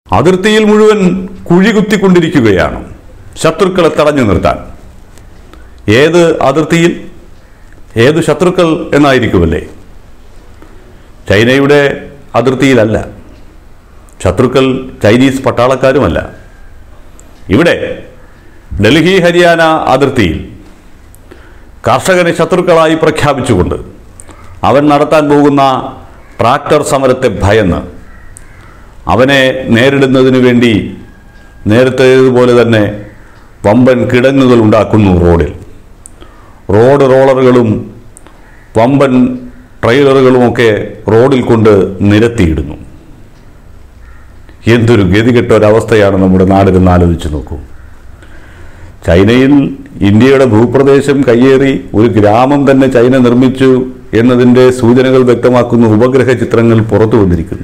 അതിർത്തിയിൽ മുഴുവൻ കുഴി കുത്തിക്കൊണ്ടിരിക്കുകയാണ് ശത്രുക്കളെ തടഞ്ഞു നിർത്താൻ ഏത് അതിർത്തിയിൽ ഏത് ശത്രുക്കൾ എന്നായിരിക്കുമല്ലേ ചൈനയുടെ അതിർത്തിയിലല്ല ശത്രുക്കൾ ചൈനീസ് പട്ടാളക്കാരുമല്ല ഇവിടെ ഡൽഹി ഹരിയാന അതിർത്തിയിൽ കർഷകനെ ശത്രുക്കളായി പ്രഖ്യാപിച്ചുകൊണ്ട് അവൻ നടത്താൻ പോകുന്ന ട്രാക്ടർ സമരത്തെ ഭയന്ന് അവനെ നേരിടുന്നതിന് വേണ്ടി നേരത്തേതുപോലെ തന്നെ വമ്പൻ കിടങ്ങുകൾ ഉണ്ടാക്കുന്നു റോഡിൽ റോഡ് റോളറുകളും വമ്പൻ ട്രെയിലറുകളുമൊക്കെ റോഡിൽ കൊണ്ട് നിരത്തിയിടുന്നു എന്തൊരു ഗതികെട്ട ഒരവസ്ഥയാണ് നമ്മുടെ നാടിനെന്ന് ആലോചിച്ച് നോക്കൂ ചൈനയിൽ ഇന്ത്യയുടെ ഭൂപ്രദേശം കയ്യേറി ഒരു ഗ്രാമം തന്നെ ചൈന നിർമ്മിച്ചു എന്നതിൻ്റെ സൂചനകൾ വ്യക്തമാക്കുന്ന ഉപഗ്രഹ ചിത്രങ്ങൾ പുറത്തു വന്നിരിക്കുന്നു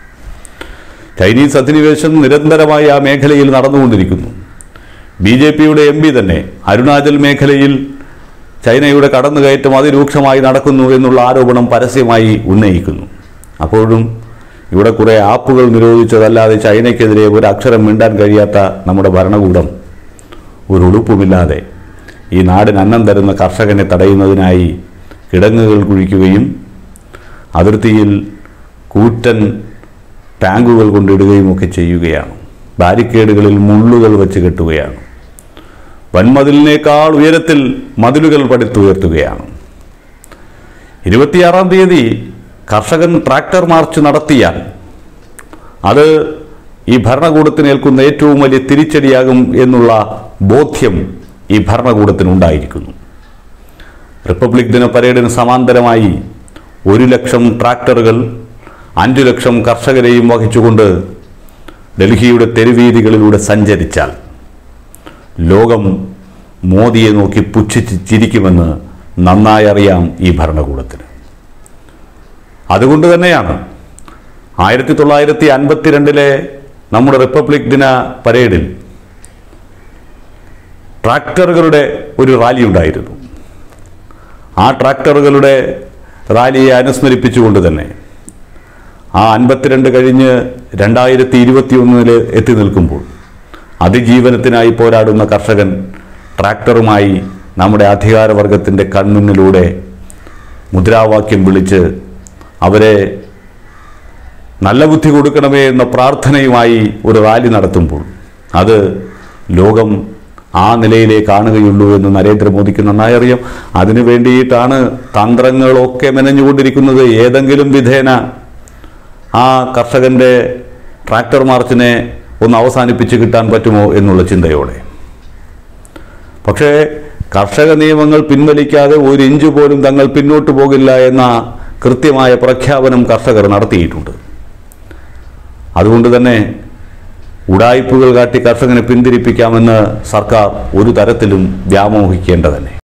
ചൈനീസ് അധിനിവേശം നിരന്തരമായി ആ മേഖലയിൽ നടന്നുകൊണ്ടിരിക്കുന്നു ബി ജെ പിയുടെ എം പി തന്നെ അരുണാചൽ മേഖലയിൽ ചൈനയുടെ കടന്നുകയറ്റം അതിരൂക്ഷമായി നടക്കുന്നു എന്നുള്ള ആരോപണം പരസ്യമായി ഉന്നയിക്കുന്നു അപ്പോഴും ഇവിടെ കുറേ ആപ്പുകൾ നിരോധിച്ചതല്ലാതെ ചൈനയ്ക്കെതിരെ ഒരു അക്ഷരം മിണ്ടാൻ കഴിയാത്ത നമ്മുടെ ഭരണകൂടം ഒരു ഉളുപ്പുമില്ലാതെ ഈ നാടിന് അന്നം തരുന്ന കർഷകനെ തടയുന്നതിനായി കിടങ്ങുകൾ കുഴിക്കുകയും അതിർത്തിയിൽ കൂറ്റൻ ടാങ്കുകൾ കൊണ്ടിടുകയും ഒക്കെ ചെയ്യുകയാണ് ബാരിക്കേഡുകളിൽ മുള്ളുകൾ വെച്ച് കെട്ടുകയാണ് വൻമതിലിനേക്കാൾ ഉയരത്തിൽ മതിലുകൾ പടുത്തുയർത്തുകയാണ് ഇരുപത്തിയാറാം തീയതി കർഷകൻ ട്രാക്ടർ മാർച്ച് നടത്തിയാൽ അത് ഈ ഭരണകൂടത്തിന് ഏൽക്കുന്ന ഏറ്റവും വലിയ തിരിച്ചടിയാകും എന്നുള്ള ബോധ്യം ഈ ഭരണകൂടത്തിനുണ്ടായിരിക്കുന്നു റിപ്പബ്ലിക് ദിന പരേഡിന് സമാന്തരമായി ഒരു ലക്ഷം ട്രാക്ടറുകൾ അഞ്ചു ലക്ഷം കർഷകരെയും വഹിച്ചുകൊണ്ട് ഡൽഹിയുടെ തെരുവീതികളിലൂടെ സഞ്ചരിച്ചാൽ ലോകം മോദിയെ നോക്കി പുച്ഛിച്ച് ചിരിക്കുമെന്ന് നന്നായി അറിയാം ഈ ഭരണകൂടത്തിന് അതുകൊണ്ട് തന്നെയാണ് ആയിരത്തി തൊള്ളായിരത്തി അൻപത്തിരണ്ടിലെ നമ്മുടെ റിപ്പബ്ലിക് ദിന പരേഡിൽ ട്രാക്ടറുകളുടെ ഒരു റാലി ഉണ്ടായിരുന്നു ആ ട്രാക്ടറുകളുടെ റാലിയെ അനുസ്മരിപ്പിച്ചുകൊണ്ട് തന്നെ ആ അൻപത്തിരണ്ട് കഴിഞ്ഞ് രണ്ടായിരത്തി ഇരുപത്തി ഒന്നിൽ എത്തി നിൽക്കുമ്പോൾ അതിജീവനത്തിനായി പോരാടുന്ന കർഷകൻ ട്രാക്ടറുമായി നമ്മുടെ അധികാരവർഗത്തിൻ്റെ കൺമുന്നിലൂടെ മുദ്രാവാക്യം വിളിച്ച് അവരെ നല്ല ബുദ്ധി കൊടുക്കണമേ എന്ന പ്രാർത്ഥനയുമായി ഒരു റാലി നടത്തുമ്പോൾ അത് ലോകം ആ നിലയിലേ കാണുകയുള്ളൂ എന്ന് നരേന്ദ്രമോദിക്ക് നന്നായി അറിയാം അതിനു വേണ്ടിയിട്ടാണ് തന്ത്രങ്ങളൊക്കെ മെനഞ്ഞുകൊണ്ടിരിക്കുന്നത് ഏതെങ്കിലും വിധേന ആ കർഷകന്റെ ട്രാക്ടർ മാർച്ചിനെ ഒന്ന് അവസാനിപ്പിച്ച് കിട്ടാൻ പറ്റുമോ എന്നുള്ള ചിന്തയോടെ പക്ഷേ കർഷക നിയമങ്ങൾ പിൻവലിക്കാതെ ഒരു ഇഞ്ച് പോലും തങ്ങൾ പിന്നോട്ട് പോകില്ല എന്ന കൃത്യമായ പ്രഖ്യാപനം കർഷകർ നടത്തിയിട്ടുണ്ട് അതുകൊണ്ട് തന്നെ ഉടായ്പുകൾ കാട്ടി കർഷകനെ പിന്തിരിപ്പിക്കാമെന്ന് സർക്കാർ ഒരു തരത്തിലും വ്യാമോഹിക്കേണ്ടതന്നെ